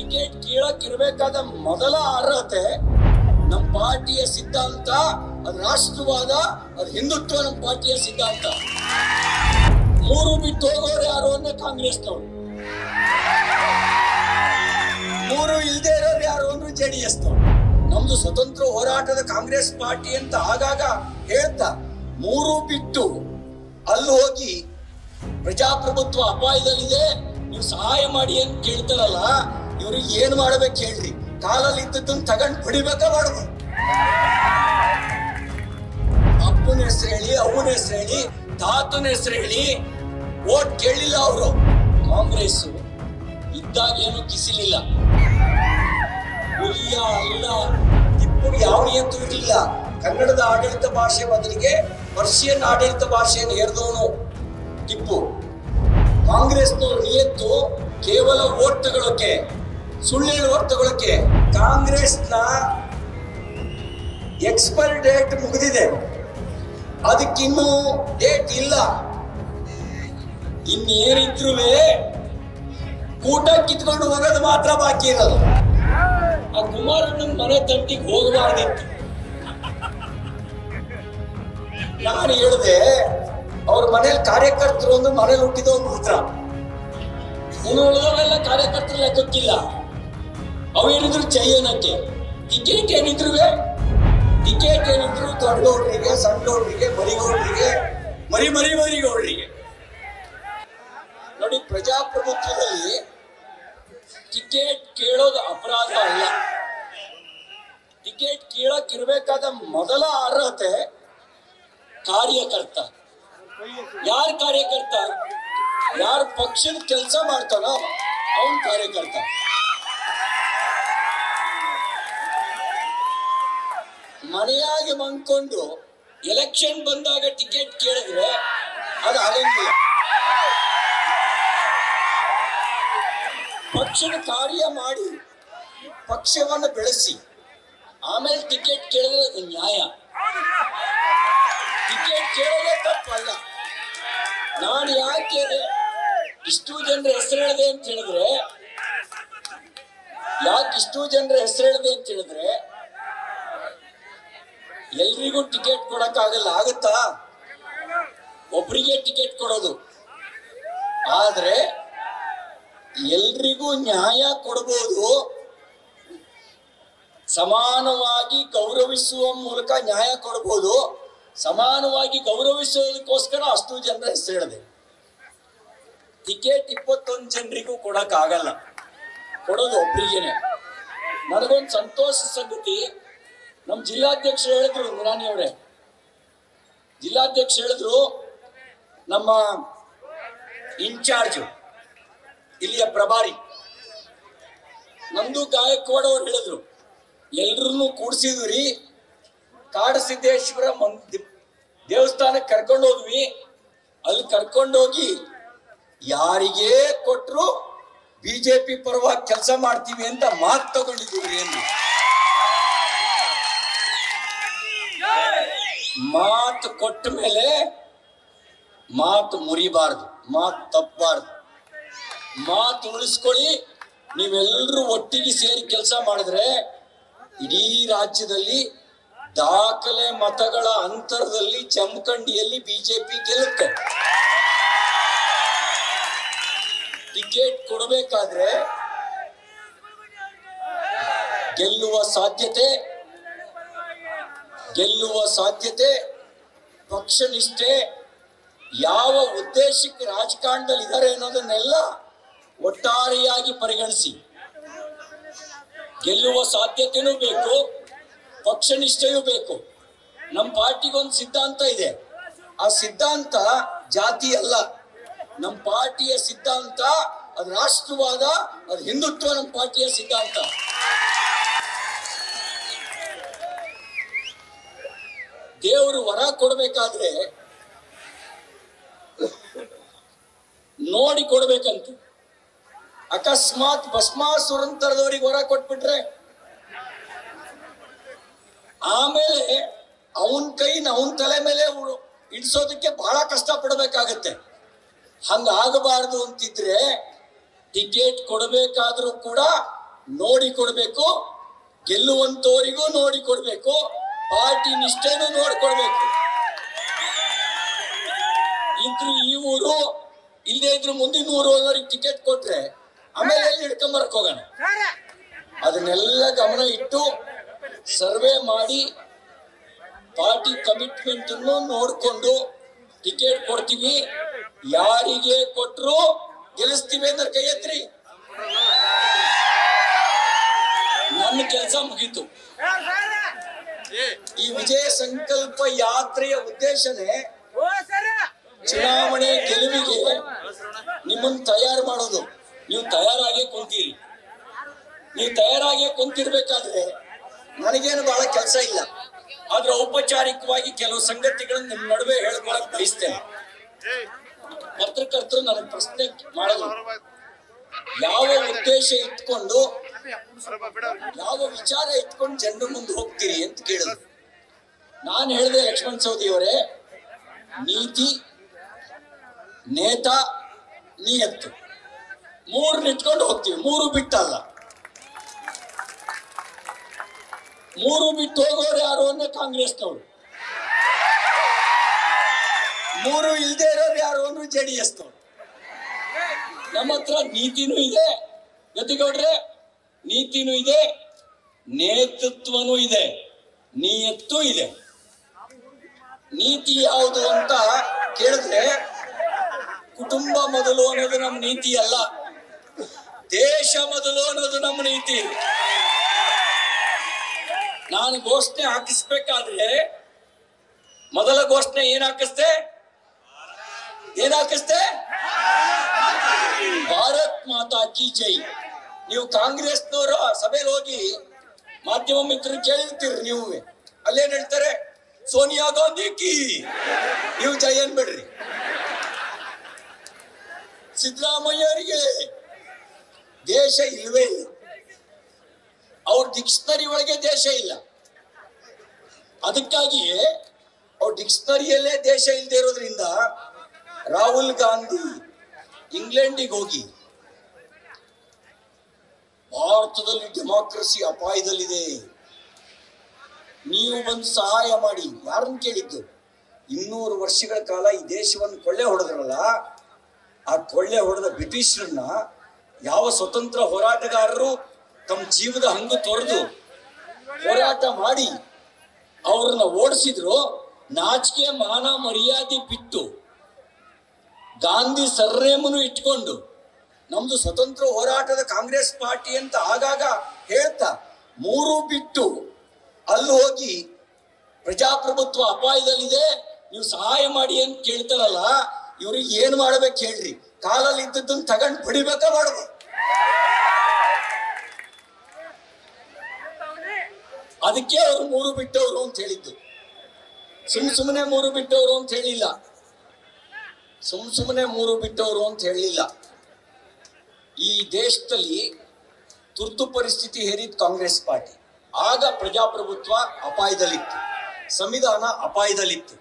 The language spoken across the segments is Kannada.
ಟಿಕೆಟ್ ಕೀಳಕ್ ಇರ್ಬೇಕಾದ ಮೊದಲ ಅರ್ಹತೆ ನಮ್ಮ ಪಾರ್ಟಿಯ ಸಿದ್ಧಾಂತ ಅದು ರಾಷ್ಟ್ರವಾದ ಅದು ಹಿಂದುತ್ವ ನಮ್ಮ ಪಾರ್ಟಿಯ ಸಿದ್ಧಾಂತ ಮೂರು ಬಿಟ್ಟು ಹೋಗೋರು ಯಾರು ಅಂದ್ರೆ ಕಾಂಗ್ರೆಸ್ನವರು ಮೂರು ಇಲ್ದೇ ಇರೋರು ಯಾರು ಅಂದ್ರೆ ಜೆ ಡಿ ಎಸ್ ನಮ್ದು ಸ್ವತಂತ್ರ ಹೋರಾಟದ ಕಾಂಗ್ರೆಸ್ ಪಾರ್ಟಿ ಅಂತ ಆಗಾಗ ಹೇಳ್ತಾ ಮೂರು ಬಿಟ್ಟು ಅಲ್ಲಿ ಹೋಗಿ ಪ್ರಜಾಪ್ರಭುತ್ವ ಅಪಾಯದಲ್ಲಿದೆ ನೀವು ಸಹಾಯ ಮಾಡಿ ಅಂತ ಕೇಳ್ತಾರಲ್ಲ ಇವ್ರಿಗೆ ಏನ್ ಮಾಡ್ಬೇಕು ಹೇಳ್ರಿ ಕಾಲಲ್ಲಿ ಇದ್ದದ್ದನ್ನ ತಗೊಂಡ್ ಬಿಡಿಬೇಕ ಮಾಡ್ಬೇಕು ಅಪ್ಪನ ಹೆಸರು ಹೇಳಿ ಅವನ ಹೆಸರು ಹೇಳಿ ತಾತನ ಹೆಸರು ಹೇಳಿ ಓಟ್ ಕೇಳಿಲ್ಲ ಅವರು ಕಾಂಗ್ರೆಸ್ ಇದ್ದಾಗ ಏನು ಕಿಸಿಲಿಲ್ಲ ಹುಲಿಯ ಅಲ್ಲ ಟಿಪ್ಪುಗೆ ಯಾವ ನಿಯಂತು ಇರಲಿಲ್ಲ ಕನ್ನಡದ ಆಡಳಿತ ಭಾಷೆ ಬದಲಿಗೆ ಪರ್ಷಿಯನ್ ಆಡಳಿತ ಭಾಷೆಯನ್ನು ಹೇರಿದವನು ಟಿಪ್ಪು ಕಾಂಗ್ರೆಸ್ನವ್ರ ನಿಯತ್ತು ಕೇವಲ ಓಟ್ ತಗೊಳಕ್ಕೆ ಸುಳ್ಳು ಹೇಳಿ ಓಟ್ ತಗೊಳಕ್ಕೆ ಕಾಂಗ್ರೆಸ್ನ ಎಕ್ಸ್ಪೈರ್ ಡೇಟ್ ಮುಗಿದಿದೆ ಅದಕ್ಕಿನ್ನೂ ಡೇಟ್ ಇಲ್ಲ ಇನ್ನೇನಿದ್ರು ಕೂಟ ಕಿತ್ಕೊಂಡು ಹೋಗೋದು ಮಾತ್ರ ಬಾಕಿ ಇರೋದು ಆ ಕುಮಾರಣ್ಣನ ಮನೆ ತಂಟಿಗೆ ಹೋಗಬಾರ್ದಿತ್ತು ನಾನು ಹೇಳಿದೆ ಅವ್ರ ಮನೇಲಿ ಕಾರ್ಯಕರ್ತರು ಒಂದು ಮನೇಲಿ ಹುಟ್ಟಿದವ್ರು ಮಾತ್ರ ಇನ್ನು ಉಳಿದವರೆಲ್ಲ ಕಾರ್ಯಕರ್ತರು ಲೆಕ್ಕಕ್ಕಿಲ್ಲ ಅವೇನಿದ್ರು ಚೈನಕ್ಕೆ ಟಿಕೆಟ್ ಏನಿದ್ರು ಟಿಕೆಟ್ ಏನಿದ್ರು ದೊಡ್ಡಗೌಡರಿಗೆ ಸಣ್ಣಗೌಡರಿಗೆ ಮರಿಗೌಡರಿಗೆ ಮರಿ ಮರಿ ಮರಿಗೌಡರಿಗೆ ನೋಡಿ ಪ್ರಜಾಪ್ರಭುತ್ವದಲ್ಲಿ ಟಿಕೆಟ್ ಕೇಳೋದು ಅಪರಾಧ ಅಲ್ಲ ಟಿಕೆಟ್ ಕೇಳಕ್ ಇರ್ಬೇಕಾದ ಮೊದಲ ಅರ್ಹತೆ ಕಾರ್ಯಕರ್ತ ಯಾರ್ ಕಾರ್ಯಕರ್ತ ಯಾರ ಪಕ್ಷದ ಕೆಲಸ ಮಾಡ್ತಾನೋ ಅವನ್ ಕಾರ್ಯಕರ್ತ ಮನೆಯಾಗಿ ಮಂಕೊಂಡು ಎಲೆಕ್ಷನ್ ಬಂದಾಗ ಟಿಕೆಟ್ ಕೇಳಿದ್ರೆ ಅದು ಆಗಂಗಿಲ್ಲ ಪಕ್ಷದ ಕಾರ್ಯ ಮಾಡಿ ಪಕ್ಷವನ್ನು ಬೆಳೆಸಿ ಆಮೇಲೆ ಟಿಕೆಟ್ ಕೇಳಿದ್ರೆ ಅದು ನ್ಯಾಯ ಟಿಕೆಟ್ ಕೇಳೋದೇ ತಪ್ಪಲ್ಲ ನಾನು ಯಾಕೆ ಇಷ್ಟು ಜನರ ಹೆಸರು ಹೇಳಿದೆ ಅಂತ ಹೇಳಿದ್ರೆ ಯಾಕೆ ಇಷ್ಟು ಜನರ ಹೆಸರು ಹೇಳಿದೆ ಅಂತ ಹೇಳಿದ್ರೆ ಎಲ್ರಿಗೂ ಟಿಕೆಟ್ ಕೊಡಕ್ಕಾಗಲ್ಲ ಆಗುತ್ತಾ ಒಬ್ರಿಗೆ ಟಿಕೆಟ್ ಕೊಡೋದು ಆದ್ರೆ ಎಲ್ರಿಗೂ ನ್ಯಾಯ ಕೊಡಬಹುದು ಸಮಾನವಾಗಿ ಗೌರವಿಸುವ ಮೂಲಕ ನ್ಯಾಯ ಕೊಡಬಹುದು ಸಮಾನವಾಗಿ ಗೌರವಿಸೋದಕ್ಕೋಸ್ಕರ ಅಷ್ಟು ಜನರ ಹೆಸರು ಹೇಳಿದೆ ಟಿಕೆಟ್ ಇಪ್ಪತ್ತೊಂದು ಜನರಿಗೂ ಕೊಡಕ್ ಆಗಲ್ಲ ಕೊಡೋದು ಒಬ್ರಿಗೇನೆ ನನಗೊಂದು ಸಂತೋಷ ಸಂಗತಿ ನಮ್ಮ ಜಿಲ್ಲಾಧ್ಯಕ್ಷರು ಹೇಳಿದ್ರು ನಿರಾಣಿ ಅವರೇ ಜಿಲ್ಲಾಧ್ಯಕ್ಷ ಹೇಳಿದ್ರು ನಮ್ಮ ಇನ್ಚಾರ್ಜ್ ಇಲ್ಲಿಯ ಪ್ರಭಾರಿ ನಮ್ದು ಗಾಯಕ್ವಾಡ್ ಅವ್ರು ಹೇಳಿದ್ರು ಎಲ್ರನ್ನೂ ಕೂಡ್ಸಿದ್ವಿ ಕಾಡಸಿದ್ದೇಶ್ವರ ಮಂದಿ ದೇವಸ್ಥಾನಕ್ಕೆ ಕರ್ಕೊಂಡು ಹೋದ್ವಿ ಅಲ್ಲಿ ಕರ್ಕೊಂಡೋಗಿ ಯಾರಿಗೇ ಕೊಟ್ರು ಬಿಜೆಪಿ ಪರವಾಗಿ ಕೆಲಸ ಮಾಡ್ತೀವಿ ಅಂತ ಮಾತು ತಗೊಂಡಿದ್ದೀವಿ ಎಂದು ಮಾತು ಕೊಟ್ಟ ಮೇಲೆ ಮಾತು ಮುರಿಬಾರ್ದು ಮಾತು ತಪ್ಪಬಾರ್ದು ಮಾತು ಉಳಿಸ್ಕೊಳ್ಳಿ ನೀವೆಲ್ಲರೂ ಒಟ್ಟಿಗೆ ಸೇರಿ ಕೆಲಸ ಮಾಡಿದ್ರೆ ಇಡೀ ರಾಜ್ಯದಲ್ಲಿ ದಾಖಲೆ ಮತಗಳ ಅಂತರದಲ್ಲಿ ಜಮಖಂಡಿಯಲ್ಲಿ ಬಿಜೆಪಿ ಗೆಲ್ಲುತ್ತೆ ಟಿಕೆಟ್ ಕೊಡಬೇಕಾದ್ರೆ ಗೆಲ್ಲುವ ಸಾಧ್ಯತೆ ಗೆಲ್ಲುವ ಸಾಧ್ಯತೆ ಪಕ್ಷ ನಿಷ್ಠೆ ಯಾವ ಉದ್ದೇಶಕ್ಕೆ ರಾಜಕಾರಣದಲ್ಲಿ ಇದ್ದಾರೆ ಅನ್ನೋದನ್ನೆಲ್ಲ ಒಟ್ಟಾರೆಯಾಗಿ ಪರಿಗಣಿಸಿ ಗೆಲ್ಲುವ ಸಾಧ್ಯತೆನೂ ಬೇಕು ಪಕ್ಷ ನಿಷ್ಠೆಯೂ ಬೇಕು ನಮ್ಮ ಪಾರ್ಟಿಗೊಂದು ಸಿದ್ಧಾಂತ ಇದೆ ಆ ಸಿದ್ಧಾಂತ ಜಾತಿ ಅಲ್ಲ ನಮ್ಮ ಪಾರ್ಟಿಯ ಸಿದ್ಧಾಂತ ಅದು ರಾಷ್ಟ್ರವಾದ ಅದು ಹಿಂದುತ್ವ ನಮ್ಮ ಪಾರ್ಟಿಯ ಸಿದ್ಧಾಂತ ದೇವರು ವರ ಕೊಡ್ಬೇಕಾದ್ರೆ ನೋಡಿ ಕೊಡ್ಬೇಕಂತ ಅಕಸ್ಮಾತ್ ಭಸ್ಮಾಸುರಂತರದವ್ರಿಗೆ ವರ ಕೊಟ್ಬಿಟ್ರೆ ಆಮೇಲೆ ಅವನ್ ಕೈನ ಅವನ್ ತಲೆ ಮೇಲೆ ಉ- ಇಡ್ಸೋದಕ್ಕೆ ಬಹಳ ಕಷ್ಟ ಪಡಬೇಕಾಗತ್ತೆ ಹಂಗಾಗಬಾರ್ದು ಅಂತಿದ್ರೆ ಟಿಕೆಟ್ ಕೊಡಬೇಕಾದ್ರೂ ಕೂಡ ನೋಡಿ ಕೊಡ್ಬೇಕು ಗೆಲ್ಲುವಂತವರಿಗೂ ನೋಡಿ ಕೊಡ್ಬೇಕು ಪಾರ್ಟಿ ನಿಷ್ಠೆನೂ ನೋಡ್ಕೊಡ್ಬೇಕು ಇದ್ರು ಈ ಊರು ಇಲ್ಲದೆ ಇದ್ರು ಮುಂದಿನ ಊರು ಅನ್ನೋರಿಗೆ ಟಿಕೆಟ್ ಕೊಟ್ರೆ ಆಮೇಲೆ ಎಲ್ಲಿ ಹಿಡ್ಕೊಂಬರಕ್ ಹೋಗೋಣ ಅದನ್ನೆಲ್ಲ ಗಮನ ಇಟ್ಟು ಸರ್ವೆ ಮಾಡಿ ಪಾರ್ಟಿ ಕಮಿಟ್ಮೆಂಟ್ ಅನ್ನು ನೋಡ್ಕೊಂಡು ಟಿಕೆಟ್ ಕೊಡ್ತೀವಿ ಯಾರಿಗೆ ಕೊಟ್ರು ಗೆಲ್ಲಿಸ್ತೀವಿ ಅಂದ್ರೆ ಕೈ ಎತ್ರಿ ನನ್ನ ಕೆಲಸ ಮುಗೀತು ಈ ವಿಜಯ ಸಂಕಲ್ಪ ಯಾತ್ರೆಯ ಉದ್ದೇಶನೇ ಚುನಾವಣೆ ಗೆಲುವಿಗೆ ನಿಮ್ಮನ್ನ ತಯಾರು ಮಾಡೋದು ನೀವು ತಯಾರಾಗೇ ಕುಂತೀರಿ ನೀವು ತಯಾರಾಗೇ ಕುಂತಿರ್ಬೇಕಾದ್ರೆ ನನಗೇನು ಬಹಳ ಕೆಲಸ ಇಲ್ಲ ಆದ್ರೆ ಔಪಚಾರಿಕವಾಗಿ ಕೆಲವು ಸಂಗತಿಗಳನ್ನ ನಿಮ್ಮ ನಡುವೆ ಹೇಳ್ಕೊಳಕ್ ಬಯಸ್ತೇನೆ ಪತ್ರಕರ್ತರು ನನಗೆ ಪ್ರಶ್ನೆ ಮಾಡೋದು ಯಾವ ಉದ್ದೇಶ ಇಟ್ಕೊಂಡು ಯಾವ ವಿಚಾರ ಇಟ್ಕೊಂಡು ಜನರ ಮುಂದೆ ಹೋಗ್ತೀರಿ ಅಂತ ಕೇಳಿದ್ರು ನಾನು ಹೇಳಿದೆ ಲಕ್ಷ್ಮಣ್ ಸವದಿ ಅವರೇ ನೀತಿ ನೇತಾ ನಿಯತ್ತು ಮೂರು ಇಟ್ಕೊಂಡು ಹೋಗ್ತೀವಿ ಮೂರು ಬಿಟ್ಟಲ್ಲ ಮೂರು ಬಿಟ್ಟು ಹೋಗೋರು ಯಾರು ಅಂದ್ರೆ ಕಾಂಗ್ರೆಸ್ನವರು ಮೂರು ಇಲ್ದೇ ಇರೋರು ಯಾರು ಅಂದ್ರೆ ಜೆ ಡಿ ಎಸ್ನವರು ನಮ್ಮ ಹತ್ರ ನೀತಿನೂ ಇದೆ ಗತಿಗೌಡ್ರೆ ನೀತಿನೂ ಇದೆ ನೇತೃತ್ವನೂ ಇದೆ ನಿಯತ್ತು ಇದೆ ನೀತಿ ಯಾವುದು ಅಂತ ಕೇಳಿದ್ರೆ ಕುಟುಂಬ ಮೊದಲು ಅನ್ನೋದು ನಮ್ಮ ನೀತಿ ಅಲ್ಲ ದೇಶ ಮೊದಲು ಅನ್ನೋದು ನಮ್ಮ ನೀತಿ ನಾನು ಘೋಷಣೆ ಹಾಕಿಸ್ಬೇಕಾದ್ರೆ ಮೊದಲ ಘೋಷಣೆ ಏನ್ ಹಾಕಿಸ್ದೆ ಏನ್ ಹಾಕಿಸ್ದೆ ಭಾರತ್ ಮಾತಾ ಕಿ ಜೈ ನೀವು ಕಾಂಗ್ರೆಸ್ನವರು ಸಭೆಯಲ್ಲಿ ಹೋಗಿ ಮಾಧ್ಯಮ ಮಿತ್ರರು ಕೇಳಿರ್ತೀರಿ ನೀವು ಅಲ್ಲೇನ್ ಹೇಳ್ತಾರೆ ಸೋನಿಯಾ ಗಾಂಧಿ ಕಿ ನೀವು ಜೈ ಅನ್ಬೇಡ್ರಿ ಸಿದ್ದರಾಮಯ್ಯರಿಗೆ ದೇಶ ಇಲ್ವೇ ಇಲ್ಲ ಅವ್ರ ಡಿಕ್ಷನರಿ ಒಳಗೆ ದೇಶ ಇಲ್ಲ ಅದಕ್ಕಾಗಿಯೇ ಅವ್ರ ಡಿಕ್ಷನರಿಯಲ್ಲೇ ದೇಶ ಇಲ್ಲದೆ ಇರೋದ್ರಿಂದ ರಾಹುಲ್ ಗಾಂಧಿ ಇಂಗ್ಲೆಂಡಿಗೆ ಹೋಗಿ ಭಾರತದಲ್ಲಿ ಡೆಮಾಕ್ರಸಿ ಅಪಾಯದಲ್ಲಿದೆ ನೀವು ಬಂದು ಸಹಾಯ ಮಾಡಿ ಯಾರನ್ನ ಕೇಳಿದ್ದು ಇನ್ನೂರು ವರ್ಷಗಳ ಕಾಲ ಈ ದೇಶವನ್ನು ಕೊಳ್ಳೆ ಹೊಡೆದ್ರಲ್ಲ ಆ ಕೊಳ್ಳೆ ಹೊಡೆದ ಬ್ರಿಟಿಷರನ್ನ ಯಾವ ಸ್ವತಂತ್ರ ಹೋರಾಟಗಾರರು ತಮ್ಮ ಜೀವದ ಹಂಗು ತೊರೆದು ಹೋರಾಟ ಮಾಡಿ ಅವ್ರನ್ನ ಓಡಿಸಿದ್ರು ನಾಚಿಕೆ ಮಾನ ಮರ್ಯಾದೆ ಬಿಟ್ಟು ಗಾಂಧಿ ಸರ್ನೇಮನು ಇಟ್ಕೊಂಡು ನಮ್ದು ಸ್ವತಂತ್ರ ಹೋರಾಟದ ಕಾಂಗ್ರೆಸ್ ಪಾರ್ಟಿ ಅಂತ ಆಗಾಗ ಹೇಳ್ತಾ ಮೂರು ಬಿಟ್ಟು ಅಲ್ಲಿ ಹೋಗಿ ಪ್ರಜಾಪ್ರಭುತ್ವ ಅಪಾಯದಲ್ಲಿದೆ ನೀವು ಸಹಾಯ ಮಾಡಿ ಅಂತ ಕೇಳ್ತಾರಲ್ಲ ಇವ್ರಿಗೆ ಏನ್ ಮಾಡ್ಬೇಕು ಹೇಳ್ರಿ ಕಾಲಲ್ಲಿ ಇದ್ದದ್ದನ್ನ ತಗೊಂಡ್ ಬಿಡಿಬೇಕಾ ಮಾಡ್ಬೇಕು ಅದಕ್ಕೆ ಅವರು ಮೂರು ಬಿಟ್ಟವರು ಅಂತ ಹೇಳಿದ್ದು ಸುಮ್ ಸುಮ್ಮನೆ ಮೂರು ಬಿಟ್ಟವರು ಅಂತ ಹೇಳಿಲ್ಲ ಸುಮ್ ಸುಮ್ಮನೆ ಮೂರು ಬಿಟ್ಟವರು ಅಂತ ಹೇಳಿಲ್ಲ ಈ ದೇಶದಲ್ಲಿ ತುರ್ತು ಪರಿಸ್ಥಿತಿ ಹೇರಿದ ಕಾಂಗ್ರೆಸ್ ಪಾರ್ಟಿ ಆಗ ಪ್ರಜಾಪ್ರಭುತ್ವ ಅಪಾಯದಲ್ಲಿತ್ತು ಸಂವಿಧಾನ ಅಪಾಯದಲ್ಲಿತ್ತು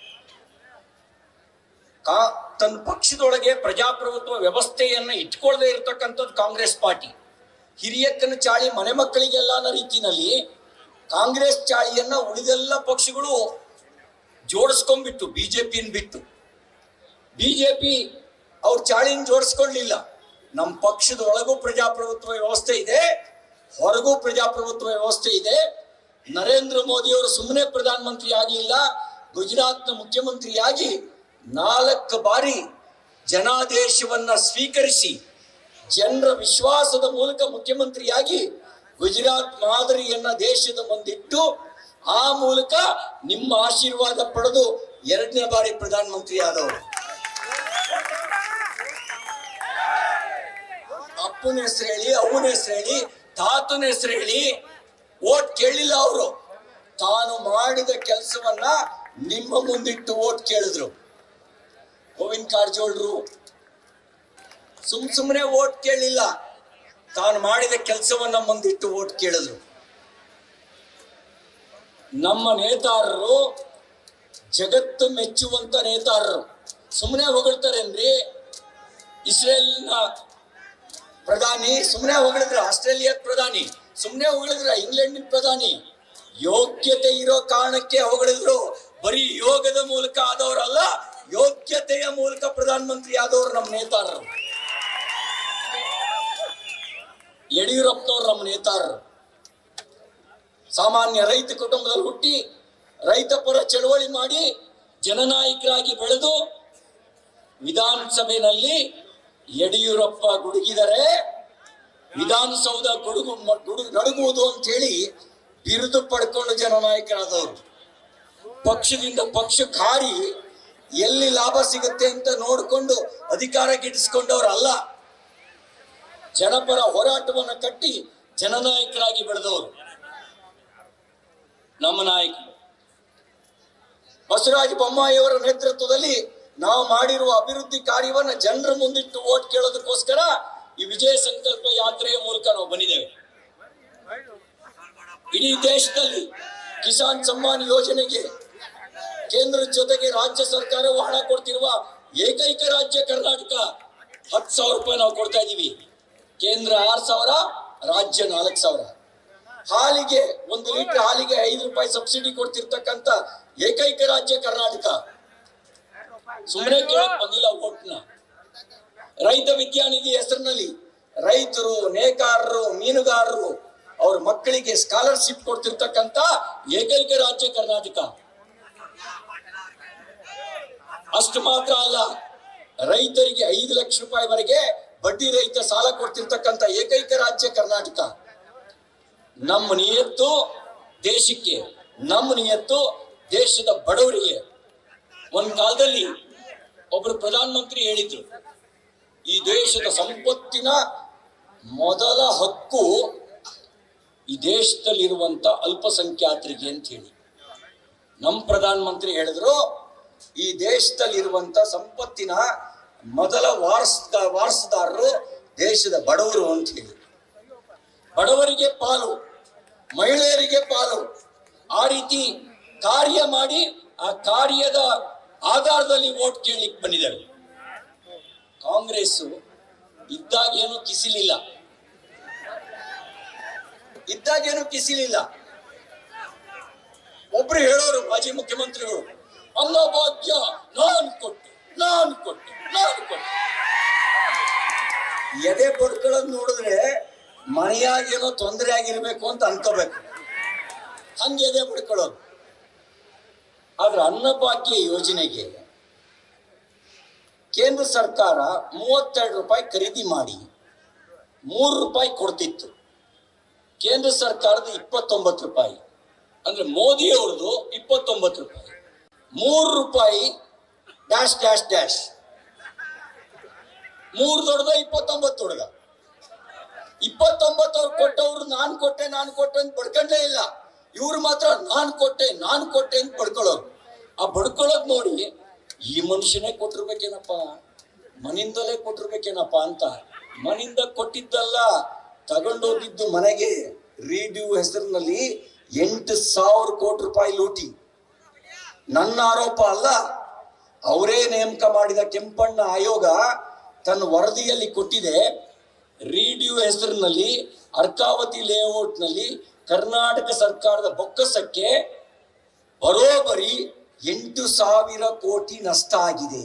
ಕಾ ತನ್ನ ಪಕ್ಷದೊಳಗೆ ಪ್ರಜಾಪ್ರಭುತ್ವ ವ್ಯವಸ್ಥೆಯನ್ನ ಇಟ್ಕೊಳ್ಳದೆ ಇರತಕ್ಕಂಥದ್ದು ಕಾಂಗ್ರೆಸ್ ಪಾರ್ಟಿ ಹಿರಿಯಕ್ಕನ ಚಾಳಿ ಮನೆ ಮಕ್ಕಳಿಗೆಲ್ಲ ಅನ್ನೋ ರೀತಿನಲ್ಲಿ ಕಾಂಗ್ರೆಸ್ ಚಾಳಿಯನ್ನ ಉಳಿದೆಲ್ಲ ಪಕ್ಷಗಳು ಜೋಡಿಸ್ಕೊಂಡ್ಬಿಟ್ಟು ಬಿಜೆಪಿನ ಬಿಟ್ಟು ಬಿಜೆಪಿ ಅವ್ರ ಚಾಳಿನ ಜೋಡಿಸ್ಕೊಳ್ಳಿಲ್ಲ ನಮ್ಮ ಪಕ್ಷದ ಒಳಗೂ ಪ್ರಜಾಪ್ರಭುತ್ವ ವ್ಯವಸ್ಥೆ ಇದೆ ಹೊರಗೂ ಪ್ರಜಾಪ್ರಭುತ್ವ ವ್ಯವಸ್ಥೆ ಇದೆ ನರೇಂದ್ರ ಮೋದಿ ಅವರು ಸುಮ್ಮನೆ ಪ್ರಧಾನಮಂತ್ರಿ ಆಗಲಿಲ್ಲ ಗುಜರಾತ್ನ ಮುಖ್ಯಮಂತ್ರಿಯಾಗಿ ನಾಲ್ಕು ಬಾರಿ ಜನಾದೇಶವನ್ನ ಸ್ವೀಕರಿಸಿ ಜನರ ವಿಶ್ವಾಸದ ಮೂಲಕ ಮುಖ್ಯಮಂತ್ರಿಯಾಗಿ ಗುಜರಾತ್ ಮಾದರಿಯನ್ನ ದೇಶದ ಮುಂದಿಟ್ಟು ಆ ಮೂಲಕ ನಿಮ್ಮ ಆಶೀರ್ವಾದ ಪಡೆದು ಎರಡನೇ ಬಾರಿ ಪ್ರಧಾನಮಂತ್ರಿ ಆದವರು ಅಪ್ಪನ ಹೆಸರು ಹೇಳಿ ಅವನ ಹೆಸರು ಹೇಳಿ ತಾತನ ಹೆಸರು ಹೇಳಿ ಓಟ್ ಕೇಳಿಲ್ಲ ಅವರು ತಾನು ಮಾಡಿದ ಕೆಲಸವನ್ನ ನಿಮ್ಮ ಮುಂದಿಟ್ಟು ಓಟ್ ಕೇಳಿದ್ರು ಗೋವಿಂದ ಕಾರಜೋಳರು ಸುಮ್ ಸುಮ್ಮನೆ ಓಟ್ ಕೇಳಿಲ್ಲ ತಾನು ಮಾಡಿದ ಕೆಲಸವನ್ನ ಮುಂದಿಟ್ಟು ಓಟ್ ಕೇಳಿದ್ರು ನಮ್ಮ ನೇತಾರರು ಜಗತ್ತು ಮೆಚ್ಚುವಂತ ನೇತಾರರು ಸುಮ್ಮನೆ ಹೊಗಳ್ತಾರೇನ್ರಿ ಇಸ್ರೇಲ್ನ ಪ್ರಧಾನಿ ಸುಮ್ಮನೆ ಹೊಗಳಿದ್ರು ಆಸ್ಟ್ರೇಲಿಯಾ ಪ್ರಧಾನಿ ಪ್ರಧಾನಿ ಸುಮ್ನೆ ಹೊಗಳಿದ್ರ ಇಂಗ್ಲೆಂಡಿನ ಪ್ರಧಾನಿ ಯೋಗ್ಯತೆ ಇರೋ ಕಾರಣಕ್ಕೆ ಹೊಗಳಿದ್ರು ಬರೀ ಯೋಗದ ಮೂಲಕ ಆದವರಲ್ಲ ಯೋಗ್ಯತೆಯ ಮೂಲಕ ಪ್ರಧಾನಮಂತ್ರಿ ಆದವರು ನಮ್ಮ ನೇತಾರರು ಯಡಿಯೂರಪ್ಪನವ್ರು ನಮ್ಮ ನೇತಾರರು ಸಾಮಾನ್ಯ ರೈತ ಕುಟುಂಬದಲ್ಲಿ ಹುಟ್ಟಿ ರೈತ ಪರ ಚಳವಳಿ ಮಾಡಿ ಜನನಾಯಕರಾಗಿ ಬೆಳೆದು ವಿಧಾನಸಭೆಯಲ್ಲಿ ಯಡಿಯೂರಪ್ಪ ಗುಡುಗಿದರೆ ವಿಧಾನಸೌಧ ಗುಡುಗು ಮ- ಗುಡುಗು ನಡುಗುವುದು ಅಂತ ಹೇಳಿ ಬಿರುದು ಪಡ್ಕೊಂಡು ಜನನಾಯಕರಾದವರು ಪಕ್ಷದಿಂದ ಪಕ್ಷಕ್ಕೆ ಹಾರಿ ಎಲ್ಲಿ ಲಾಭ ಸಿಗುತ್ತೆ ಅಂತ ನೋಡಿಕೊಂಡು ಅಧಿಕಾರ ಗಿಟ್ಟಿಸ್ಕೊಂಡವ್ರಲ್ಲ ಜನಪರ ಹೋರಾಟವನ್ನು ಕಟ್ಟಿ ಜನನಾಯಕರಾಗಿ ಬೆಳೆದವರು ನಮ್ಮ ನಾಯಕರು ಬಸವರಾಜ ಬೊಮ್ಮಾಯಿಯವರ ನೇತೃತ್ವದಲ್ಲಿ ನಾವು ಮಾಡಿರುವ ಅಭಿವೃದ್ಧಿ ಕಾರ್ಯವನ್ನ ಜನರ ಮುಂದಿಟ್ಟು ಓಟ್ ಕೇಳೋದಕ್ಕೋಸ್ಕರ ಈ ವಿಜಯ ಸಂಕಲ್ಪ ಯಾತ್ರೆಯ ಮೂಲಕ ನಾವು ಬಂದಿದ್ದೇವೆ ಇಡೀ ದೇಶದಲ್ಲಿ ಕಿಸಾನ್ ಸಮ್ಮಾನ್ ಯೋಜನೆಗೆ ಕೇಂದ್ರದ ಜೊತೆಗೆ ರಾಜ್ಯ ಸರ್ಕಾರವು ಹಣ ಕೊಡ್ತಿರುವ ಏಕೈಕ ರಾಜ್ಯ ಕರ್ನಾಟಕ ಹತ್ತು ಸಾವಿರ ರೂಪಾಯಿ ನಾವು ಕೊಡ್ತಾ ಇದೀವಿ ಕೇಂದ್ರ ಆರು ಸಾವಿರ ರಾಜ್ಯ ನಾಲ್ಕು ಸಾವಿರ ಹಾಲಿಗೆ ಒಂದು ಲೀಟರ್ ಹಾಲಿಗೆ ಐದು ರೂಪಾಯಿ ಸಬ್ಸಿಡಿ ಕೊಡ್ತಿರ್ತಕ್ಕಂತ ಏಕೈಕ ರಾಜ್ಯ ಕರ್ನಾಟಕ ಸುಮ್ಮನೆ ಕೇಳಕ್ ಬಂದಿಲ್ಲ ಓಟ್ನ ರೈತ ವಿದ್ಯಾನಿಧಿ ಹೆಸರಿನಲ್ಲಿ ರೈತರು ನೇಕಾರರು ಮೀನುಗಾರರು ಅವ್ರ ಮಕ್ಕಳಿಗೆ ಸ್ಕಾಲರ್ಶಿಪ್ ಕೊಡ್ತಿರ್ತಕ್ಕಂತ ಏಕೈಕ ರಾಜ್ಯ ಕರ್ನಾಟಕ ಅಷ್ಟು ಮಾತ್ರ ಅಲ್ಲ ರೈತರಿಗೆ ಐದು ಲಕ್ಷ ರೂಪಾಯಿವರೆಗೆ ಬಡ್ಡಿ ರಹಿತ ಸಾಲ ಕೊಡ್ತಿರ್ತಕ್ಕಂತ ಏಕೈಕ ರಾಜ್ಯ ಕರ್ನಾಟಕ ನಮ್ಮ ನಿಯತ್ತು ದೇಶಕ್ಕೆ ನಮ್ಮ ನಿಯತ್ತು ದೇಶದ ಬಡವರಿಗೆ ಒಂದ್ ಕಾಲದಲ್ಲಿ ಒಬ್ರು ಪ್ರಧಾನಮಂತ್ರಿ ಹೇಳಿದ್ರು ಈ ದೇಶದ ಸಂಪತ್ತಿನ ಮೊದಲ ಹಕ್ಕು ಈ ದೇಶದಲ್ಲಿರುವಂತ ಅಲ್ಪಸಂಖ್ಯಾತರಿಗೆ ಅಂತ ಹೇಳಿ ನಮ್ಮ ಪ್ರಧಾನಮಂತ್ರಿ ಹೇಳಿದ್ರು ಈ ದೇಶದಲ್ಲಿರುವಂತ ಸಂಪತ್ತಿನ ಮೊದಲ ವಾರಸ್ ವಾರಸುದಾರರು ದೇಶದ ಬಡವರು ಅಂತ ಹೇಳಿ ಬಡವರಿಗೆ ಪಾಲು ಮಹಿಳೆಯರಿಗೆ ಪಾಲು ಆ ರೀತಿ ಕಾರ್ಯ ಮಾಡಿ ಆ ಕಾರ್ಯದ ಆಧಾರದಲ್ಲಿ ವೋಟ್ ಕೇಳಲಿಕ್ಕೆ ಬಂದಿದ್ದೇವೆ ಕಾಂಗ್ರೆಸ್ ಇದ್ದಾಗೇನು ಕಿಸಿಲಿಲ್ಲ ಇದ್ದಾಗೇನು ಕಿಸಿಲಿಲ್ಲ ಒಬ್ರು ಹೇಳೋರು ಮಾಜಿ ಮುಖ್ಯಮಂತ್ರಿಗಳು ಅನ್ನಭಾಗ್ಯ ನಾನ್ ಕೊಟ್ಟೆ ನಾನ್ ಕೊಟ್ಟೆ ನಾನ್ ಕೊಟ್ಟೆ ಎದೆ ಬಡ್ಕೊಳ್ಳೋದ್ ನೋಡಿದ್ರೆ ಮನೆಯಾಗೇನೋ ತೊಂದರೆ ಆಗಿರ್ಬೇಕು ಅಂತ ಅನ್ಕೋಬೇಕು ಹಂಗೆ ಎದೆ ಬಡ್ಕೊಳ್ಳೋದು ಆದ್ರೆ ಅನ್ನಭಾಗ್ಯ ಯೋಜನೆಗೆ ಕೇಂದ್ರ ಸರ್ಕಾರ ಮೂವತ್ತೆರಡು ರೂಪಾಯಿ ಖರೀದಿ ಮಾಡಿ ಮೂರು ರೂಪಾಯಿ ಕೊಡ್ತಿತ್ತು ಕೇಂದ್ರ ಸರ್ಕಾರದ ಇಪ್ಪತ್ತೊಂಬತ್ತು ರೂಪಾಯಿ ಅಂದ್ರೆ ಮೋದಿ ಅವ್ರದ್ದು ಇಪ್ಪತ್ತೊಂಬತ್ತು ರೂಪಾಯಿ ಮೂರು ರೂಪಾಯಿ ಡ್ಯಾಶ್ ಡ್ಯಾಶ್ ಡ್ಯಾಶ್ ಮೂರು ದೊಡ್ಡದ ಇಪ್ಪತ್ತೊಂಬತ್ತು ದೊಡ್ಡದ ಇಪ್ಪತ್ತೊಂಬತ್ತು ಅವ್ರು ಕೊಟ್ಟವ್ರು ನಾನ್ ಕೊಟ್ಟೆ ನಾನ್ ಕೊಟ್ಟೆ ಅಂತ ಬಡ್ಕೊಂಡೇ ಇಲ್ಲ ಇವ್ರು ಮಾತ್ರ ನಾನ್ ಕೊಟ್ಟೆ ನಾನ್ ಕೊಟ್ಟೆ ಅಂತ ಬಡ್ಕೊಳ್ಳೋರು ಆ ಬಡ್ಕೊಳ್ಳೋದ್ ನೋಡಿ ಈ ಮನುಷ್ಯನೇ ಕೊಟ್ಟಿರ್ಬೇಕೇನಪ್ಪ ಮನಿಂದಲೇ ಕೊಟ್ಟಿರ್ಬೇಕೇನಪ್ಪ ಅಂತ ಮನಿಂದ ಕೊಟ್ಟಿದ್ದಲ್ಲ ತಗೊಂಡೋಗಿದ್ದು ಮನೆಗೆ ರೀಡ್ಯೂ ಹೆಸರಿನಲ್ಲಿ ಎಂಟು ಸಾವಿರ ಕೋಟಿ ರೂಪಾಯಿ ಲೂಟಿ ನನ್ನ ಆರೋಪ ಅಲ್ಲ ಅವರೇ ನೇಮಕ ಮಾಡಿದ ಕೆಂಪಣ್ಣ ಆಯೋಗ ತನ್ನ ವರದಿಯಲ್ಲಿ ಕೊಟ್ಟಿದೆ ರೀಡ್ಯೂ ಹೆಸರಿನಲ್ಲಿ ಅರ್ಕಾವತಿ ಲೇಔಟ್ನಲ್ಲಿ ಕರ್ನಾಟಕ ಸರ್ಕಾರದ ಬೊಕ್ಕಸಕ್ಕೆ ಬರೋಬರಿ ಎಂಟು ಸಾವಿರ ಕೋಟಿ ನಷ್ಟ ಆಗಿದೆ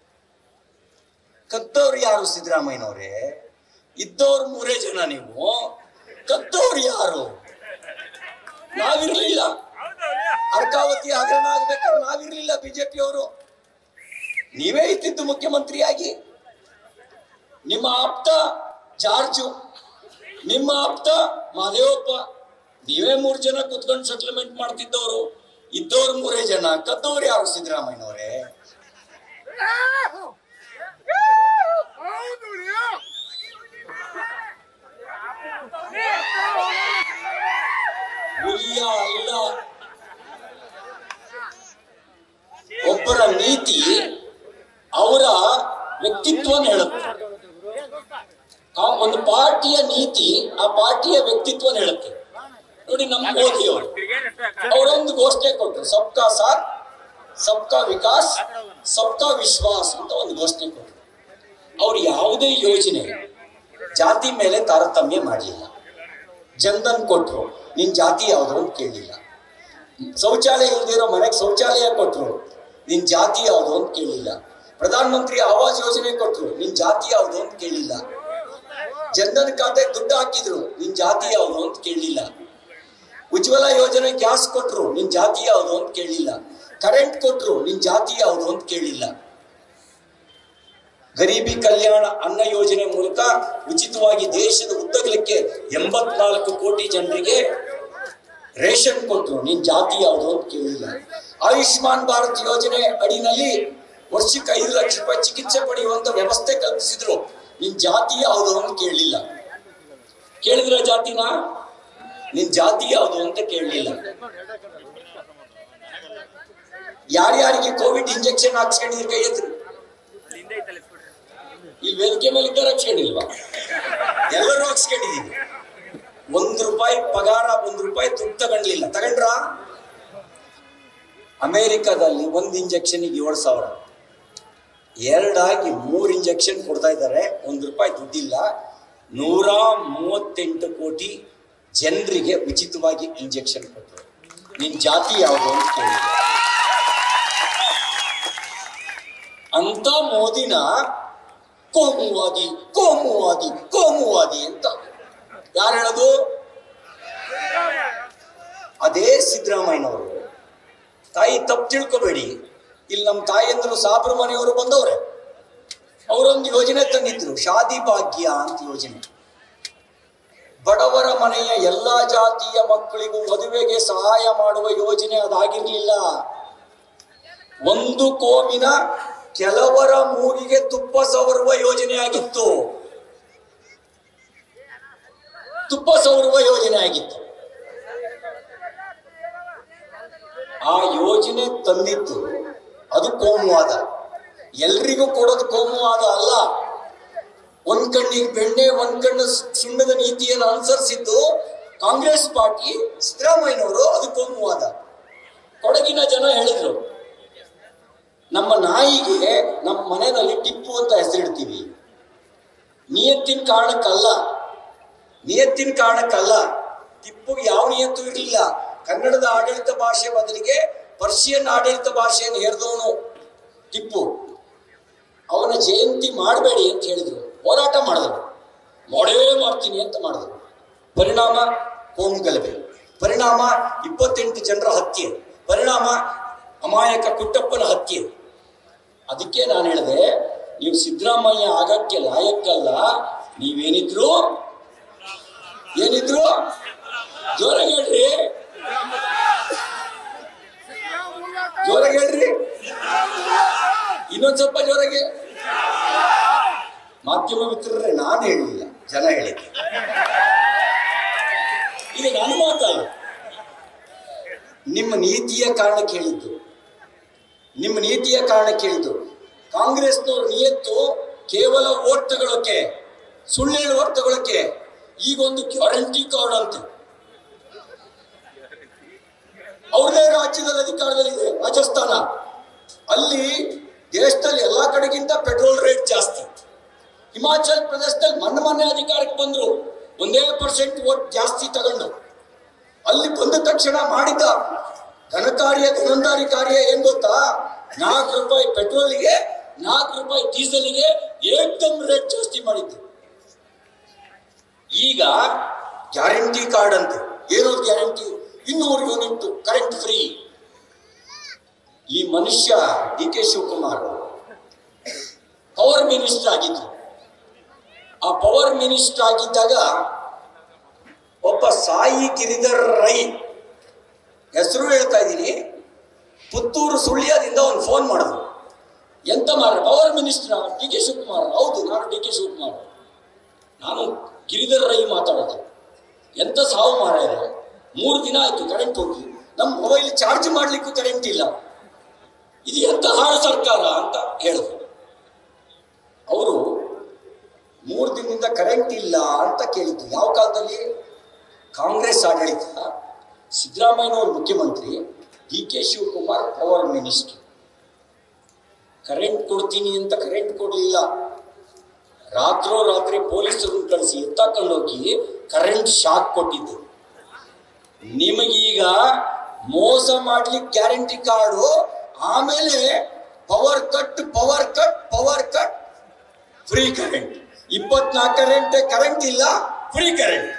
ಕದ್ದವ್ರು ಯಾರು ಸಿದ್ದರಾಮಯ್ಯನವರೇ ಇದ್ದವ್ರು ಮೂರೇ ಜನ ನೀವು ಕದ್ದವ್ರು ಯಾರು ನಾವಿರ್ಲಿಲ್ಲ ಅರ್ಕಾವತಿ ಹಗರಣ ಆಗ್ಬೇಕಾದ್ರೆ ನಾವಿರ್ಲಿಲ್ಲ ಬಿಜೆಪಿ ಅವರು ನೀವೇ ಇದ್ದಿದ್ದು ಮುಖ್ಯಮಂತ್ರಿಯಾಗಿ ನಿಮ್ಮ ಆಪ್ತ ಜಾರ್ಜು ನಿಮ್ಮ ಆಪ್ತ ಮಾದೇವಪ್ಪ ನೀವೇ ಮೂರು ಜನ ಕುತ್ಕೊಂಡು ಸೆಟಲ್ಮೆಂಟ್ ಮಾಡ್ತಿದ್ದವರು ಇದ್ದವ್ರು ಮೂರೇ ಜನ ಕದ್ದವ್ರು ಯಾರು ಸಿದ್ದರಾಮಯ್ಯನವರೇ ಹುಲಿಯ ಅಲ್ಲ ಒಬ್ಬರ ನೀತಿ ಅವರ ವ್ಯಕ್ತಿತ್ವನ ಹೇಳುತ್ತೆ ಆ ಒಂದು ಪಾರ್ಟಿಯ ನೀತಿ ಆ ಪಾರ್ಟಿಯ ವ್ಯಕ್ತಿತ್ವನ ಹೇಳುತ್ತೆ ನೋಡಿ ನಮ್ಮ ಮೋದಿ ಅವರು ಅವರೊಂದು ಘೋಷಣೆ ಕೊಟ್ಟರು ಸಬ್ಕಾ ಸಾಥ್ ಸಬ್ಕಾ ವಿಕಾಸ್ ಸಬ್ಕಾ ವಿಶ್ವಾಸ್ ಅಂತ ಒಂದು ಘೋಷಣೆ ಕೊಟ್ಟರು ಅವ್ರು ಯಾವುದೇ ಯೋಜನೆ ಜಾತಿ ಮೇಲೆ ತಾರತಮ್ಯ ಮಾಡಲಿಲ್ಲ ಜನ್ಧನ್ ಕೊಟ್ರು ನಿನ್ ಜಾತಿ ಯಾವುದು ಅಂತ ಕೇಳಲಿಲ್ಲ ಶೌಚಾಲಯ ಇಲ್ದಿರೋ ಮನೆಗೆ ಶೌಚಾಲಯ ಕೊಟ್ರು ನಿನ್ ಜಾತಿ ಯಾವುದು ಅಂತ ಕೇಳಲಿಲ್ಲ ಪ್ರಧಾನ ಮಂತ್ರಿ ಆವಾಸ್ ಯೋಜನೆ ಕೊಟ್ರು ನಿನ್ ಜಾತಿ ಯಾವುದು ಅಂತ ಕೇಳಿಲ್ಲ ಜನ್ಧನ್ ಖಾತೆ ದುಡ್ಡು ಹಾಕಿದ್ರು ನಿನ್ ಜಾತಿ ಯಾವುದು ಅಂತ ಕೇಳಲಿಲ್ಲ ಉಜ್ವಲ ಯೋಜನೆ ಗ್ಯಾಸ್ ಕೊಟ್ರು ನಿನ್ ಜಾತಿ ಯಾವುದು ಅಂತ ಕೇಳಲಿಲ್ಲ ಕರೆಂಟ್ ಕೊಟ್ರು ನಿನ್ ಜಾತಿ ಯಾವುದು ಅಂತ ಕೇಳಿಲ್ಲ ಗರೀಬಿ ಕಲ್ಯಾಣ ಅನ್ನ ಯೋಜನೆ ಮೂಲಕ ಉಚಿತವಾಗಿ ದೇಶದ ಉದ್ದಗಲಕ್ಕೆ ಎಂಬತ್ನಾಲ್ಕು ಕೋಟಿ ಜನರಿಗೆ ರೇಷನ್ ಕೊಟ್ರು ನಿನ್ ಜಾತಿ ಯಾವುದು ಅಂತ ಕೇಳಿಲ್ಲ ಆಯುಷ್ಮಾನ್ ಭಾರತ್ ಯೋಜನೆ ಅಡಿನಲ್ಲಿ ವರ್ಷಕ್ಕೆ ಐದು ಲಕ್ಷ ರೂಪಾಯಿ ಚಿಕಿತ್ಸೆ ಪಡೆಯುವಂತ ವ್ಯವಸ್ಥೆ ಕಲ್ಪಿಸಿದ್ರು ನಿನ್ ಜಾತಿ ಯಾವುದು ಅಂತ ಕೇಳಲಿಲ್ಲ ಕೇಳಿದ್ರ ಜಾತಿನ ನಿನ್ ಜಾತಿ ಯಾವುದು ಅಂತ ಕೇಳಲಿಲ್ಲ ಯಾರ್ಯಾರಿಗೆ ಕೋವಿಡ್ ಇಂಜೆಕ್ಷನ್ ಹಾಕ್ಸ್ಕೊಂಡಿದ್ರೆ ಕೈ ಎತ್ರಿ ಈ ವೇದಿಕೆ ಮೇಲೆ ಇದ್ದಾರೆ ಹಾಕ್ಸ್ಕೊಂಡಿಲ್ವಾ ಎಲ್ಲರೂ ಹಾಕ್ಸ್ಕೊಂಡಿದೀವಿ ಒಂದ್ ರೂಪಾಯಿ ಪಗಾರ ಒಂದ್ ರೂಪಾಯಿ ದುಡ್ಡು ತಗೊಂಡ್ಲಿಲ್ಲ ತಗೊಂಡ್ರ ಅಮೆರಿಕದಲ್ಲಿ ಒಂದ್ ಇಂಜೆಕ್ಷನ್ಗೆ ಏಳು ಸಾವಿರ ಎರಡಾಗಿ ಮೂರ್ ಇಂಜೆಕ್ಷನ್ ಕೊಡ್ತಾ ಇದ್ದಾರೆ ಒಂದ್ ರೂಪಾಯಿ ದುಡ್ಡಿಲ್ಲ ನೂರ ಮೂವತ್ತೆಂಟು ಕೋಟಿ ಜನರಿಗೆ ಉಚಿತವಾಗಿ ಇಂಜೆಕ್ಷನ್ ಕೊಟ್ಟರು ನಿನ್ ಜಾತಿ ಯಾವುದು ಅಂತ ಕೇಳಿದ್ರು ಅಂತ ಮೋದಿನ ಕೋಮುವಾದಿ ಕೋಮುವಾದಿ ಕೋಮುವಾದಿ ಅಂತ ಯಾರು ಹೇಳೋದು ಅದೇ ಸಿದ್ದರಾಮಯ್ಯನವರು ತಾಯಿ ತಪ್ಪು ತಿಳ್ಕೊಬೇಡಿ ಇಲ್ಲಿ ನಮ್ಮ ತಾಯಂದ್ರು ಸಾಬ್ರ ಮನೆಯವರು ಬಂದವ್ರೆ ಅವರೊಂದು ಯೋಜನೆ ತಂದಿದ್ರು ಶಾದಿ ಭಾಗ್ಯ ಅಂತ ಯೋಜನೆ ಬಡವರ ಮನೆಯ ಎಲ್ಲಾ ಜಾತಿಯ ಮಕ್ಕಳಿಗೂ ಮದುವೆಗೆ ಸಹಾಯ ಮಾಡುವ ಯೋಜನೆ ಅದಾಗಿರ್ಲಿಲ್ಲ ಒಂದು ಕೋಮಿನ ಕೆಲವರ ಮೂಗಿಗೆ ತುಪ್ಪ ಸವರುವ ಯೋಜನೆ ಆಗಿತ್ತು ತುಪ್ಪ ಸವರುವ ಯೋಜನೆ ಆಗಿತ್ತು ಆ ಯೋಜನೆ ತಂದಿದ್ದು ಅದು ಕೋಮುವಾದ ಎಲ್ರಿಗೂ ಕೊಡೋದು ಕೋಮುವಾದ ಅಲ್ಲ ಒಂದ್ ಕಣ್ಣಿಗೆ ಬೆಣ್ಣೆ ಒಂದ್ ಕಣ್ಣು ಸುಣ್ಣದ ನೀತಿಯನ್ನು ಅನುಸರಿಸಿದ್ದು ಕಾಂಗ್ರೆಸ್ ಪಾರ್ಟಿ ಸಿದ್ದರಾಮಯ್ಯನವರು ಅದು ಕೋಮುವಾದ ಕೊಡಗಿನ ಜನ ಹೇಳಿದ್ರು ನಮ್ಮ ನಾಯಿಗೆ ನಮ್ಮ ಮನೆಯಲ್ಲಿ ಟಿಪ್ಪು ಅಂತ ಹೆಸರಿಡ್ತೀವಿ ನಿಯತ್ತಿನ ಕಾರಣಕ್ಕಲ್ಲ ನಿಯತ್ತಿನ ಕಾರಣಕ್ಕಲ್ಲ ಟಿಪ್ಪುಗೆ ಯಾವ ನಿಯತ್ತು ಇರಲಿಲ್ಲ ಕನ್ನಡದ ಆಡಳಿತ ಭಾಷೆ ಬದಲಿಗೆ ಪರ್ಷಿಯನ್ ಆಡಳಿತ ಭಾಷೆಯನ್ನು ಹೇರಿದವನು ಟಿಪ್ಪು ಅವನ ಜಯಂತಿ ಮಾಡಬೇಡಿ ಅಂತ ಹೇಳಿದ್ರು ಹೋರಾಟ ಮಾಡಿದ್ರು ಮಾಡೇ ಮಾಡ್ತೀನಿ ಅಂತ ಮಾಡಿದ್ರು ಪರಿಣಾಮ ಕೋಮು ಗಲಭೆ ಪರಿಣಾಮ ಇಪ್ಪತ್ತೆಂಟು ಜನರ ಹತ್ಯೆ ಪರಿಣಾಮ ಅಮಾಯಕ ಕುಟ್ಟಪ್ಪನ ಹತ್ಯೆ ಅದಕ್ಕೆ ನಾನು ಹೇಳಿದೆ ನೀವು ಸಿದ್ದರಾಮಯ್ಯ ಆಗಕ್ಕೆ ಲಾಯಕ್ಕಲ್ಲ ನೀವೇನಿದ್ರು ಏನಿದ್ರು ಜೋರಾಗಿ ಹೇಳ್ರಿ ಜೋರಾಗಿ ಹೇಳ್ರಿ ಇನ್ನೊಂದ್ ಸ್ವಲ್ಪ ಜೋರಾಗಿ ಮಾಧ್ಯಮ ಮಿತ್ರರೇ ನಾನು ಹೇಳಲಿಲ್ಲ ಜನ ಹೇಳಿದ್ದೆ ಇದು ನನ್ನ ಮಾತಲ್ಲ ನಿಮ್ಮ ನೀತಿಯ ಕಾರಣಕ್ಕೆ ಹೇಳಿದ್ದು ನಿಮ್ಮ ನೀತಿಯ ಕಾರಣಕ್ಕೆ ಹೇಳಿದ್ದು ಕಾಂಗ್ರೆಸ್ನವ್ರ ನಿಯತ್ತು ಕೇವಲ ಓಟ್ ತಗೊಳಕ್ಕೆ ಸುಳ್ಳು ಹೇಳಿ ಓಟ್ ತಗೊಳಕ್ಕೆ ಈಗ ಒಂದು ಗ್ಯಾರಂಟಿ ಕಾರ್ಡ್ ಅಂತ ಅವ್ರದೇ ರಾಜ್ಯದಲ್ಲಿ ಅಧಿಕಾರದಲ್ಲಿದೆ ರಾಜಸ್ಥಾನ ಅಲ್ಲಿ ದೇಶದಲ್ಲಿ ಎಲ್ಲಾ ಕಡೆಗಿಂತ ಪೆಟ್ರೋಲ್ ರೇಟ್ ಜಾಸ್ತಿ ಹಿಮಾಚಲ್ ಪ್ರದೇಶದಲ್ಲಿ ಮೊನ್ನೆ ಮೊನ್ನೆ ಅಧಿಕಾರಕ್ಕೆ ಬಂದ್ರು ಒಂದೇ ಪರ್ಸೆಂಟ್ ಓಟ್ ಜಾಸ್ತಿ ತಗೊಂಡು ಅಲ್ಲಿ ಬಂದ ತಕ್ಷಣ ಮಾಡಿದ್ದ ಘನಕಾರ್ಯ ಘನಂದಾರಿ ಕಾರ್ಯ ಏನ್ ಗೊತ್ತಾ ನಾಲ್ಕು ರೂಪಾಯಿ ಪೆಟ್ರೋಲಿಗೆ ನಾಲ್ಕು ರೂಪಾಯಿ ಡೀಸೆಲ್ಗೆ ಏಕ್ದಮ್ ರೇಟ್ ಜಾಸ್ತಿ ಮಾಡಿದ್ದು ಈಗ ಗ್ಯಾರಂಟಿ ಕಾರ್ಡ್ ಅಂತೆ ಏನೋ ಗ್ಯಾರಂಟಿ ಇನ್ನೂರು ಯೂನಿಟ್ ಕರೆಂಟ್ ಫ್ರೀ ಈ ಮನುಷ್ಯ D K Shivakumar power minister ಆಗಿದ್ರು ಆ ಪವರ್ ಮಿನಿಸ್ಟರ್ ಆಗಿದ್ದಾಗ ಒಬ್ಬ ಸಾಯಿ ಗಿರಿಧರ್ ರೈ ಹೆಸರು ಹೇಳ್ತಾ ಇದ್ದೀನಿ ಪುತ್ತೂರು ಸುಳ್ಯದಿಂದ ಒಂದು ಫೋನ್ ಮಾಡಿದ್ರು ಎಂತ ಮಾರ power minister D K Shivakumar ಹೌದು ನಾನು ಡಿ ಕೆ ಶಿವಕುಮಾರ್ ನಾನು ಗಿರಿಧರ್ ರೈ ಮಾತಾಡೋದು ಎಂತ ಸಾವು ಮಾರಾಯ ಮೂರು ದಿನ ಆಯ್ತು ಕರೆಂಟ್ ಹೋಗಿ ನಮ್ಮ ಮೊಬೈಲ್ ಚಾರ್ಜ್ ಮಾಡ್ಲಿಕ್ಕೂ ಕರೆಂಟ್ ಇಲ್ಲ ಇದು ಎಂತ ಹಾಳು ಸರ್ಕಾರ ಅಂತ ಹೇಳಿದ್ರು ಅವರು ಮೂರು ದಿನದಿಂದ ಕರೆಂಟ್ ಇಲ್ಲ ಅಂತ ಕೇಳಿದ್ದು ಯಾವ ಕಾಲದಲ್ಲಿ ಕಾಂಗ್ರೆಸ್ ಆಡಳಿತ ಸಿದ್ದರಾಮಯ್ಯನವರು ಮುಖ್ಯಮಂತ್ರಿ D K Shivakumar power minister current ಕೊಡ್ತೀನಿ ಅಂತ ಕರೆಂಟ್ ಕೊಡಲಿಲ್ಲ ರಾತ್ರೋ ರಾತ್ರಿ ಪೊಲೀಸರನ್ನು ಕಳಿಸಿ ಎತ್ತಾಕೊಂಡೋಗಿ ಕರೆಂಟ್ ಶಾಕ್ ಕೊಟ್ಟಿದ್ದು ನಿಮಗೀಗ ಮೋಸ ಮಾಡ್ಲಿಕ್ಕೆ ಗ್ಯಾರಂಟಿ ಕಾರ್ಡು ಆಮೇಲೆ power cut power cut power cut free current ಇಪ್ಪತ್ನಾಲ್ಕು ಕರೆಂಟ್ ಕರೆಂಟ್ ಇಲ್ಲ ಫ್ರೀ ಕರೆಂಟ್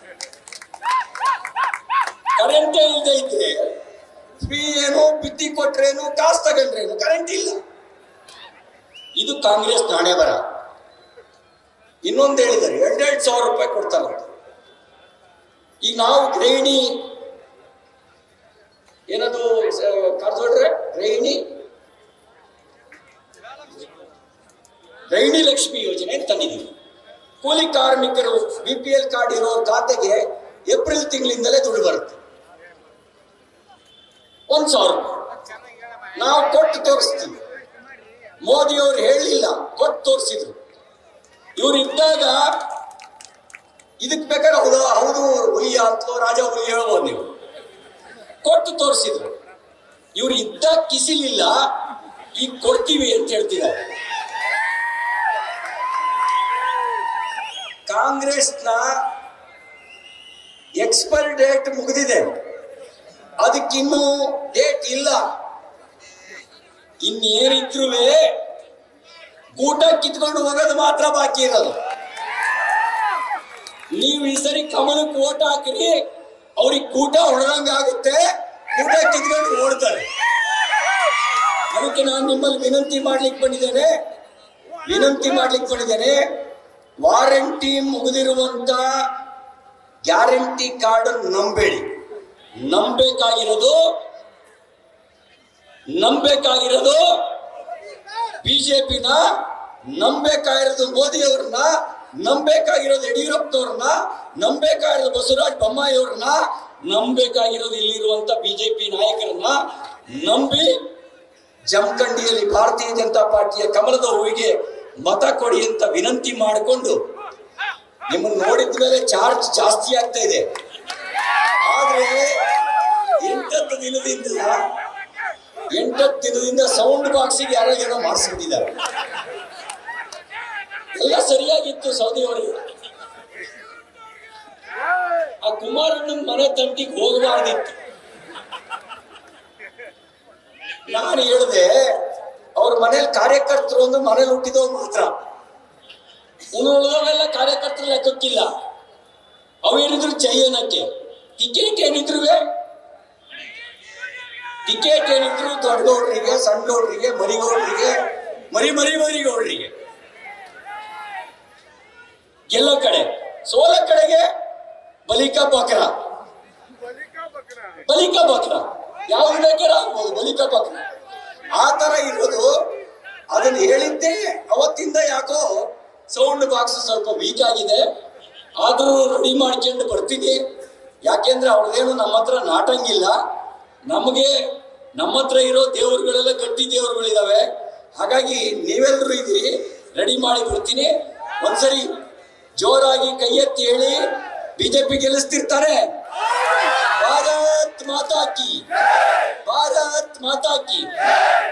ಕರೆಂಟೇ ಇಲ್ಲದೆ ಇದ್ರೆ ಫ್ರೀ ಏನು ಬಿತ್ತಿ ಕೊಟ್ರೇನು ಕಾಸು ತಗೊಂಡ್ರೇನು ಕರೆಂಟ್ ಇಲ್ಲ ಇದು ಕಾಂಗ್ರೆಸ್ ನಾಣೆ ಬರ ಇನ್ನೊಂದು ಹೇಳಿದ್ದಾರೆ ಎರಡೆರಡು ಸಾವಿರ ರೂಪಾಯಿ ಕೊಡ್ತಾರಂತೆ ಈಗ ನಾವು ಗೃಹಿಣಿ ಏನದು ಕಾಡ್ಸೋಡ್ರೆ ಗೃಹಿಣಿ ಗೃಹಿಣಿ ಲಕ್ಷ್ಮಿ ಯೋಜನೆ ಅಂತ ತಂದಿದ್ದೀವಿ ಕೂಲಿ ಕಾರ್ಮಿಕರು ಬಿ ಪಿ ಎಲ್ ಕಾರ್ಡ್ ಇರೋ ಖಾತೆಗೆ ಏಪ್ರಿಲ್ ತಿಂಗಳಿಂದಲೇ ದುಡ್ಡು ಬರುತ್ತೆ ಒಂದ್ ಸಾವಿರ ರೂಪಾಯಿ ನಾವು ಕೊಟ್ಟು ತೋರಿಸ್ತೀವಿ ಮೋದಿಯವರು ಹೇಳಿಲ್ಲ ಕೊಟ್ಟು ತೋರಿಸಿದ್ರು ಇವ್ರು ಇದ್ದಾಗ ಇದಕ್ ಬೇಕಾದ್ರೆ ಹೌದು ಹೌದು ಹುಲಿಯ ಅಂತಲೋ ರಾಜ ಹುಲಿ ಹೇಳ್ಬೋದು ನೀವು ಕೊಟ್ಟು ತೋರಿಸಿದ್ರು ಇವ್ರು ಇದ್ದಾಗ ಕಿಸಿಲಿಲ್ಲ ಈಗ ಕೊಡ್ತೀವಿ ಅಂತ ಹೇಳ್ತಿದ್ದಾರೆ ಕಾಂಗ್ರೆಸ್ನ ಎಕ್ಸ್ಪೈರ್ ಡೇಟ್ ಮುಗಿದಿದೆ ಅದಕ್ಕಿನ್ನೂ ಡೇಟ್ ಇಲ್ಲ ಇನ್ನೇನಿದ್ರು ಊಟ ಕಿತ್ಕೊಂಡು ಹೋಗೋದು ಮಾತ್ರ ಬಾಕಿ ಇರೋದು ನೀವು ಈ ಸರಿ ಕಮಲಕ್ಕೆ ಓಟ್ ಹಾಕ್ರಿ ಅವ್ರಿಗೆ ಕೂಟ ಹೊಡೆದಂಗ ಆಗುತ್ತೆ ಕೂಟ ಕಿತ್ಕೊಂಡು ಓಡ್ತಾರೆ ಅದಕ್ಕೆ ನಾನು ನಿಮ್ಮಲ್ಲಿ ವಿನಂತಿ ಮಾಡ್ಲಿಕ್ಕೆ ಬಂದಿದ್ದೇನೆ ವಿನಂತಿ ಮಾಡ್ಲಿಕ್ಕೆ ಬಂದಿದ್ದೇನೆ ವಾರಂಟಿ ಮುಗಿದಿರುವಂತ ಗ್ಯಾರಂಟಿ ಕಾರ್ಡ್ ನಂಬೇಡಿ ನಂಬೇಕಾಗಿರೋದು ನಂಬೇಕಾಗಿರೋದು ಬಿಜೆಪಿನ ನಂಬೇಕಾಗಿರೋದು ಮೋದಿ ಅವ್ರನ್ನ ನಂಬೇಕಾಗಿರೋದು ಯಡಿಯೂರಪ್ಪನವ್ರನ್ನ ನಂಬೇಕಾಗಿರೋದು ಬಸವರಾಜ ಬೊಮ್ಮಾಯಿ ಅವ್ರನ್ನ ನಂಬೇಕಾಗಿರೋದು ಇಲ್ಲಿರುವಂತ ಬಿಜೆಪಿ ನಾಯಕರನ್ನ ನಂಬಿ ಜಮಖಂಡಿಯಲ್ಲಿ ಭಾರತೀಯ ಜನತಾ ಪಾರ್ಟಿಯ ಕಮಲದ ಹೂವಿಗೆ ಮತ ಕೊಡಿ ಅಂತ ವಿನಂತಿ ಮಾಡಿಕೊಂಡು ನಿಮ್ಮನ್ನು ನೋಡಿದ ಮೇಲೆ ಚಾರ್ಜ್ ಜಾಸ್ತಿ ಆಗ್ತಾ ಇದೆ ಆದ್ರೆ ಎಂಟತ್ತು ದಿನದಿಂದ ಎಂಟತ್ತು ದಿನದಿಂದ ಸೌಂಡ್ ಬಾಕ್ಸಿಗೆ ಯಾರೋ ಏನೋ ಮಾಡಿಸ್ಬಿಟ್ಟಿದ್ದಾರೆ ಎಲ್ಲ ಸರಿಯಾಗಿತ್ತು ಸೌದಿಯವರಿಗೆ ಆ ಕುಮಾರಣ್ಣನ ಮನೆ ತಂಟಿಗೆ ಹೋಗಬಾರ್ದಿತ್ತು ನಾನು ಹೇಳಿದೆ ಅವ್ರ ಮನೇಲಿ ಕಾರ್ಯಕರ್ತರು ಒಂದು ಮನೇಲಿ ಹುಟ್ಟಿದವ್ರು ಮಾತ್ರ ಉಳಿದವೆಲ್ಲ ಕಾರ್ಯಕರ್ತರು ಲೆಕ್ಕಕ್ಕಿಲ್ಲ ಅವೇನಿದ್ರು ಜಯನಕ್ಕೆ ಟಿಕೆಟ್ ಏನಿದ್ರು ಟಿಕೆಟ್ ಏನಿದ್ರು ದೊಡ್ಡಗೌಡರಿಗೆ ಸಣ್ಣಗೌಡರಿಗೆ ಮರಿಗೌಡರಿಗೆ ಮರಿ ಮರಿ ಮರಿಗೌಡರಿಗೆ ಗೆಲ್ಲೋ ಕಡೆ ಸೋಲ ಕಡೆಗೆ ಬಲಿಕಾ ಬಕ್ರ ಬಲಿಕಾ ಬಕ್ರ ಯಾವ್ದು ಬೇಕಾದ್ರೆ ಆಗ್ಬೋದು ಬಲಿಕಾ ಬಕ್ರ ಆ ತರ ಇರೋದು ಅದನ್ನ ಹೇಳಿದ್ದೆ ಅವತ್ತಿಂದ ಯಾಕೋ ಸೌಂಡ್ ಬಾಕ್ಸ್ ಸ್ವಲ್ಪ ವೀಕ್ ಆಗಿದೆ ಆದ್ರೂ ರೆಡಿ ಮಾಡ್ಕೊಂಡು ಬರ್ತೀನಿ ಯಾಕೆಂದ್ರೆ ಅವ್ರದ್ದೇನು ನಮ್ಮ ಹತ್ರ ನಾಟಂಗಿಲ್ಲ ನಮಗೆ ನಮ್ಮ ಹತ್ರ ಇರೋ ದೇವರುಗಳೆಲ್ಲ ಗಟ್ಟಿ ದೇವರುಗಳಿದಾವೆ ಹಾಗಾಗಿ ನೀವೆಲ್ಲರೂ ಇದ್ದೀರಿ ರೆಡಿ ಮಾಡಿ ಬರ್ತೀನಿ ಒಂದ್ಸರಿ ಜೋರಾಗಿ ಕೈ ಎತ್ತಿ ಹೇಳಿ ಬಿಜೆಪಿ ಗೆಲ್ಲಿಸ್ತಿರ್ತಾರೆ ಭಾರತ್ ಮಾತಾ ಕಿ ಭಾರತ್ ಮಾತಾ ಕಿ